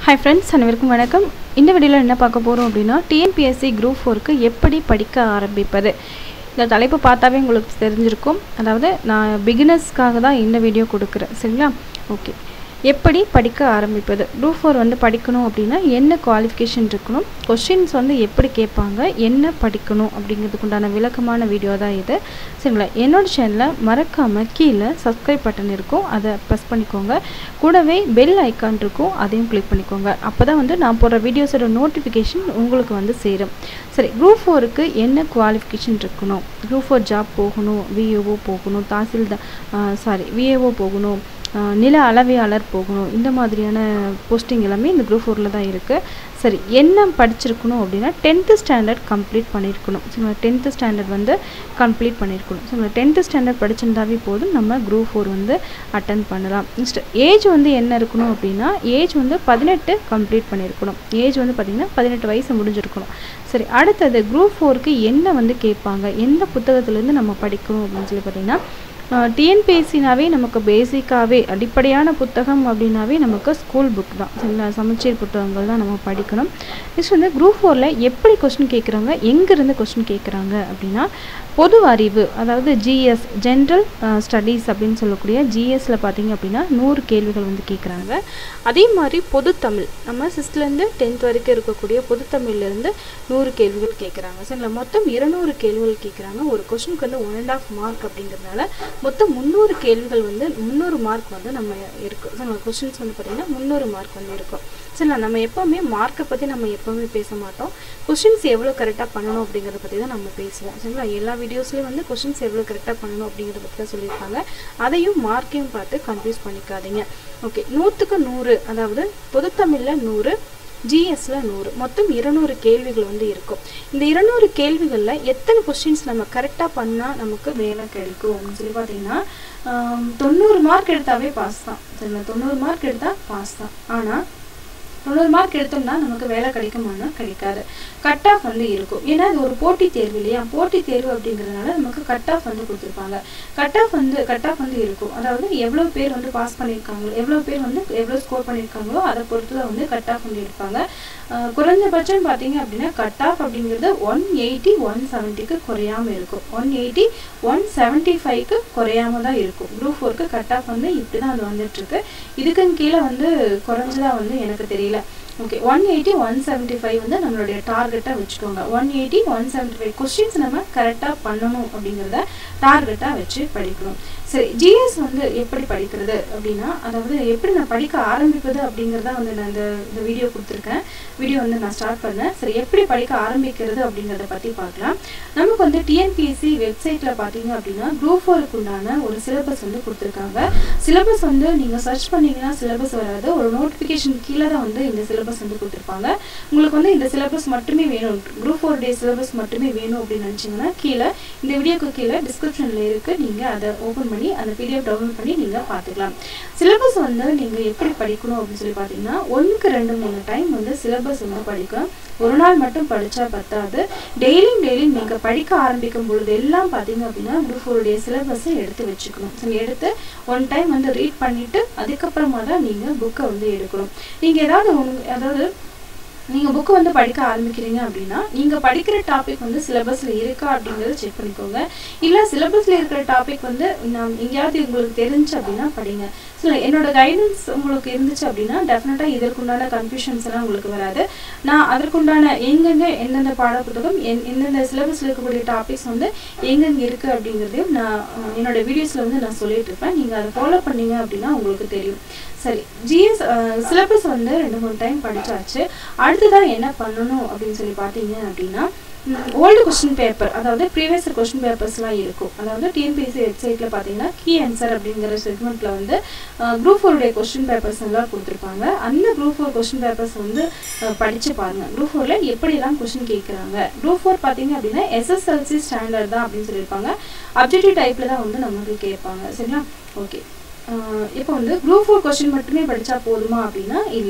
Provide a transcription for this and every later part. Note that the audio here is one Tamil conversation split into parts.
ஹாய் ஃப்ரெண்ட்ஸ் அனைவருக்கும் வணக்கம் இந்த வீடியோவில் என்ன பார்க்க போகிறோம் அப்படின்னா டிஎன்பிஎஸ்சி குரூப் ஃபோருக்கு எப்படி படிக்க ஆரம்பிப்பது இந்த தலைப்பு பார்த்தாவே உங்களுக்கு தெரிஞ்சிருக்கும் அதாவது நான் பிகினர்ஸ்க்காக தான் இந்த வீடியோ கொடுக்குறேன் சரிங்களா ஓகே எப்படி படிக்க ஆரம்பிப்பது குரூப் ஃபோர் வந்து படிக்கணும் அப்படின்னா என்ன குவாலிஃபிகேஷன் இருக்கணும் கொஷின்ஸ் வந்து எப்படி கேட்பாங்க என்ன படிக்கணும் அப்படிங்கிறதுக்கு உண்டான விளக்கமான வீடியோ தான் இது சரிங்களா என்னோட சேனலில் மறக்காமல் கீழே சப்ஸ்கிரைப் பட்டன் இருக்கும் அதை ப்ரெஸ் பண்ணிக்கோங்க கூடவே பெல் ஐக்கான் இருக்கும் அதையும் கிளிக் பண்ணிக்கோங்க அப்போ தான் வந்து நான் போடுற வீடியோஸோட நோட்டிஃபிகேஷன் உங்களுக்கு வந்து சேரும் சரி குரூப் ஃபோருக்கு என்ன குவாலிஃபிகேஷன் இருக்கணும் குரூப் ஃபோர் ஜாப் போகணும் விஏஓ போகணும் தாசில்தார் சாரி விஏஓ போகணும் ஆஹ் நில அளவையாளர் போகணும் இந்த மாதிரியான போஸ்டிங் எல்லாமே இந்த குரூப் ஃபோரில் தான் இருக்குது சரி என்ன படிச்சிருக்கணும் அப்படின்னா டென்த்து ஸ்டாண்டர்ட் கம்ப்ளீட் பண்ணியிருக்கணும் சரிங்களா டென்த்து ஸ்டாண்டர்ட் வந்து கம்ப்ளீட் பண்ணியிருக்கணும் சரிங்களா டென்த்து ஸ்டாண்டர்ட் படிச்சிருந்தாவே போதும் நம்ம குரூப் ஃபோர் வந்து அட்டன் பண்ணலாம் நெக்ஸ்ட் ஏஜ் வந்து என்ன இருக்கணும் அப்படின்னா ஏஜ் வந்து பதினெட்டு கம்ப்ளீட் பண்ணியிருக்கணும் ஏஜ் வந்து பார்த்திங்கன்னா பதினெட்டு வயசு முடிஞ்சிருக்கணும் சரி அடுத்தது குரூப் ஃபோருக்கு என்ன வந்து கேட்பாங்க எந்த புத்தகத்துலேருந்து நம்ம படிக்கணும் அப்படின்னு சொல்லி பார்த்தீங்கன்னா டிஎன்பிஎஸ்சினாவே நமக்கு பேசிக்காகவே அடிப்படையான புத்தகம் அப்படின்னாவே நமக்கு ஸ்கூல் புக் தான் சரிங்களா சமச்சீர் புத்தகங்கள் தான் நம்ம படிக்கணும் நெக்ஸ்ட் வந்து குரூப் ஃபோரில் எப்படி கொஸ்டின் கேட்குறாங்க எங்கேருந்து கொஸ்டின் கேட்குறாங்க அப்படின்னா பொது அறிவு அதாவது ஜிஎஸ் ஜென்ரல் ஸ்டடீஸ் அப்படின்னு சொல்லக்கூடிய ஜிஎஸ்ல பார்த்தீங்க அப்படின்னா நூறு கேள்விகள் வந்து கேட்குறாங்க அதே மாதிரி பொதுத்தமிழ் நம்ம சிக்ஸ்த்லேருந்து டென்த் வரைக்கும் இருக்கக்கூடிய பொதுத்தமிழ்லேருந்து நூறு கேள்விகள் கேட்குறாங்க சரிங்களா மொத்தம் இருநூறு கேள்விகள் கேட்குறாங்க ஒரு கொஸ்டினுக்கு வந்து ஒன் அண்ட் ஆஃப் மார்க் அப்படிங்கிறதுனால மொத்தம் முந்நூறு கேள்விகள் வந்து முந்நூறு மார்க் வந்து நம்ம இருக்கும் சரிங்களா கொஸ்டின்ஸ் வந்து பார்த்திங்கன்னா முந்நூறு மார்க் வந்து இருக்கும் சரிங்களா நம்ம எப்போவுமே மார்க்கை பற்றி நம்ம எப்போவுமே பேச மாட்டோம் கொஷின்ஸ் எவ்வளோ கரெக்டாக பண்ணணும் அப்படிங்கிறத பற்றி தான் நம்ம பேசுவோம் சரிங்களா எல்லா வீடியோஸ்லேயும் வந்து கொஷின்ஸ் எவ்வளோ கரெக்டாக பண்ணணும் அப்படிங்கிறத பற்றி தான் சொல்லியிருப்பாங்க அதையும் மார்க்கையும் பார்த்து கன்ஃபியூஸ் பண்ணிக்காதீங்க ஓகே நூற்றுக்கு நூறு அதாவது பொதுத்தமிழில் நூறு ஜிஎஸ்ல நூறு மொத்தம் இருநூறு கேள்விகள் வந்து இருக்கும் இந்த இருநூறு கேள்விகளில் எத்தனை கொஸ்டின்ஸ் நம்ம கரெக்டாக பண்ணால் நமக்கு வேலை கிடைக்கும் அப்படின்னு சொல்லி பார்த்தீங்கன்னா தொண்ணூறு மார்க் எடுத்தாவே பாஸ் தான் சரிங்களா தொண்ணூறு மார்க் எடுத்தால் பாஸ் தான் ஆனால் தொண்ணூறு மார்க் எடுத்தோம்னா நமக்கு வேலை கிடைக்குமானா கிடைக்காது கட் ஆஃப் வந்து இருக்கும் ஏன்னா இது ஒரு போட்டி தேர்வு இல்லையா போட்டி தேர்வு அப்படிங்கிறதுனால நமக்கு கட் ஆஃப் வந்து கொடுத்துருப்பாங்க கட் ஆஃப் வந்து கட் ஆஃப் வந்து இருக்கும் அதாவது எவ்வளோ பேர் வந்து பாஸ் பண்ணியிருக்காங்களோ எவ்வளோ பேர் வந்து எவ்வளோ ஸ்கோர் பண்ணியிருக்காங்களோ அதை பொறுத்து தான் வந்து கட் ஆஃப் வந்து எடுப்பாங்க குறைஞ்சபட்சம் பார்த்தீங்க அப்படின்னா கட் ஆஃப் அப்படிங்கிறது ஒன் எயிட்டி ஒன் செவன்ட்டிக்கு குறையாமல் இருக்கும் ஒன் எயிட்டி ஒன் செவன்ட்டி ஃபைவ்க்கு குறையாம தான் இருக்கும் குரூப் ஃபோருக்கு கட் ஆஃப் வந்து இப்படி தான் அது வந்துட்டுருக்கு இதுக்கும் கீழே வந்து குறைஞ்சதா வந்து எனக்கு தெரியல okay one eighty one seventy five வந்து நம்மளுடைய டார்கெட்டாக வச்சுக்கோங்க one eighty one seventy five questions நம்ம கரெக்டாக பண்ணணும் அப்படிங்கிறத டார்கெட்டாக வச்சு படிக்கணும் சரி ஜிஎஸ் வந்து எப்படி படிக்கிறது அப்படின்னா அதாவது எப்படி நான் படிக்க ஆரம்பிப்பது அப்படிங்கிறத வந்து நான் இந்த இந்த வீடியோ கொடுத்துருக்கேன் வீடியோ வந்து நான் ஸ்டார்ட் பண்ணேன் சரி எப்படி படிக்க ஆரம்பிக்கிறது அப்படிங்கிறத பற்றி பார்க்கலாம் நமக்கு வந்து டிஎன்பிஎஸ்சி வெப்சைட்டில் பார்த்தீங்க அப்படின்னா குரூப் ஃபோருக்கு உண்டான ஒரு சிலபஸ் வந்து கொடுத்துருக்காங்க சிலபஸ் வந்து நீங்கள் சர்ச் பண்ணிங்கன்னா சிலபஸ் வராது ஒரு நோட்டிஃபிகேஷன் கீழே தான் வந்து இந்த சிலபஸ் வந்து கொடுத்துருப்பாங்க உங்களுக்கு வந்து இந்த சிலபஸ் மட்டுமே வேணும் குரூப் ஃபோர் டே சிலபஸ் மட்டுமே வேணும் அப்படின்னு நினச்சிங்கன்னா கீழே இந்த வீடியோக்கு கீழே டிஸ்கிரிப்ஷனில் இருக்குது நீங்கள் அதை ஓப்பன் பண்ணி அந்த பிடிஎஃப் டவுன்லோட் பண்ணி நீங்கள் பார்த்துக்கலாம் சிலபஸ் வந்து நீங்கள் எப்படி படிக்கணும் அப்படின்னு சொல்லி பார்த்தீங்கன்னா ஒன்றுக்கு ரெண்டு மூணு டைம் வந்து சிலபஸ் வந்து படிக்கணும் ஒரு நாள் மட்டும் படித்தா பத்தாது டெய்லியும் டெய்லியும் நீங்கள் படிக்க ஆரம்பிக்கும் பொழுது எல்லாம் பார்த்தீங்க அப்படின்னா குரூப் ஃபோருடைய சிலபஸை எடுத்து வச்சுக்கணும் ஸோ எடுத்து ஒன் டைம் வந்து ரீட் பண்ணிவிட்டு அதுக்கப்புறமா தான் நீங்கள் புக்கை வந்து எடுக்கணும் நீங்கள் ஏதாவது அதாவது நீங்கள் புக்கு வந்து படிக்க ஆரம்பிக்கிறீங்க அப்படின்னா நீங்கள் படிக்கிற டாபிக் வந்து சிலபஸில் இருக்கா அப்படிங்கிறத செக் பண்ணிக்கோங்க இல்லை சிலபஸில் இருக்கிற டாபிக் வந்து நான் எங்கேயாவது உங்களுக்கு தெரிஞ்சு அப்படின்னா படிங்க ஸோ என்னோட கைடன்ஸ் உங்களுக்கு இருந்துச்சு அப்படின்னா டெஃபினட்டாக இதற்குண்டான கன்ஃபியூஷன்ஸ் எல்லாம் உங்களுக்கு வராது நான் அதற்குண்டான எங்கெங்கே எந்தெந்த பாடப்புத்தகம் எந் எந்தெந்த சிலபஸில் இருக்கக்கூடிய டாபிக்ஸ் வந்து எங்கெங்கே இருக்குது அப்படிங்கிறதையும் நான் என்னோட வீடியோஸில் வந்து நான் சொல்லிட்டு இருப்பேன் நீங்கள் அதை ஃபாலோ பண்ணீங்க அப்படின்னா உங்களுக்கு தெரியும் சரி ஜிஎஸ் சிலபஸ் வந்து ரெண்டு மூணு டைம் படித்தாச்சு அடுத்ததாக என்ன பண்ணணும் அப்படின்னு சொல்லி பார்த்தீங்க அப்படின்னா ஓல்டு கொஸ்டின் பேப்பர் அதாவது ப்ரீவியஸ் கொஸ்டின் பேப்பர்ஸ்லாம் இருக்கும் அதாவது டிஎன்பிஎஸ்சி வெப்சைட்டில் பார்த்தீங்கன்னா கீ ஆன்சர் அப்படிங்கிற செக்மெண்ட்டில் வந்து குரூப் ஃபோருடைய கொஸ்டின் பேப்பர்ஸ் எல்லாம் கொடுத்துருப்பாங்க அந்த குரூப் ஃபோர் கொஸ்டின் பேப்பர்ஸ் வந்து படித்து பாருங்கள் குரூப் ஃபோரில் எப்படிலாம் கொஸ்டின் கேட்குறாங்க குரூப் ஃபோர் பார்த்தீங்க அப்படின்னா எஸ்எஸ்எல்சி ஸ்டாண்டர்ட் தான் அப்படின்னு சொல்லியிருப்பாங்க அப்ஜெக்டிவ் டைப்பில் தான் வந்து நமக்கு கேட்பாங்க சரிங்களா ஓகே இப்போ வந்து குரூப் ஃபோர் கொஸ்டின் மட்டுமே படித்தா போதுமா அப்படின்னா இல்லை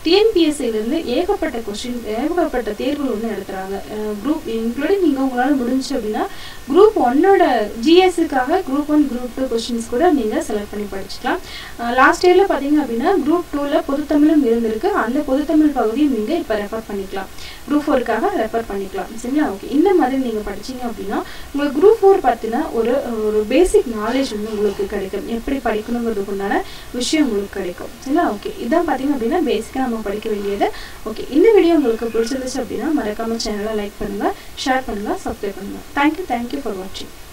டிஎன்பிஎஸ்சிலேருந்து ஏகப்பட்ட கொஷின் ஏகப்பட்ட தேர்வுகள் வந்து நடத்துகிறாங்க குரூப் இன்க்ளூடிங் நீங்கள் உங்களால் முடிஞ்சு அப்படின்னா குரூப் ஒன்னோட ஜிஎஸ்ஸுக்காக group one group two questions கூட நீங்கள் செலக்ட் பண்ணி படிச்சுக்கலாம் லாஸ்ட் இயரில் பார்த்தீங்க அப்படின்னா குரூப் டூவில் பொதுத்தமிழும் இருந்திருக்கு அந்த பொதுத்தமிழ் பகுதியும் நீங்கள் இப்போ ரெஃபர் பண்ணிக்கலாம் குரூப் ஃபோருக்காக ரெஃபர் பண்ணிக்கலாம் சரிங்களா ஓகே இந்த மாதிரி நீங்கள் படிச்சீங்க அப்படின்னா உங்களுக்கு குரூப் ஃபோர் பற்றின ஒரு ஒரு பேசிக் நாலேஜ் வந்து உங்களுக்கு கிடைக்கும் எப்படி படிக்கணுங்கிறதுக்கு உண்டான விஷயம் உங்களுக்கு கிடைக்கும் சரிங்களா ஓகே இதான் பார்த்தீங்க அப்படின்னா பேசிக்காக நம்ம படிக்க வேண்டியது ஓகே இந்த வீடியோ உங்களுக்கு பிடிச்சிருந்துச்சு அப்படின்னா மறக்காம சேனலை லைக் பண்ணுங்கள் ஷேர் பண்ணுங்கள் சப்ஸ்கிரைப் பண்ணுங்கள் தேங்க்யூ தேங்க்யூ ஃபார் வாட்சிங்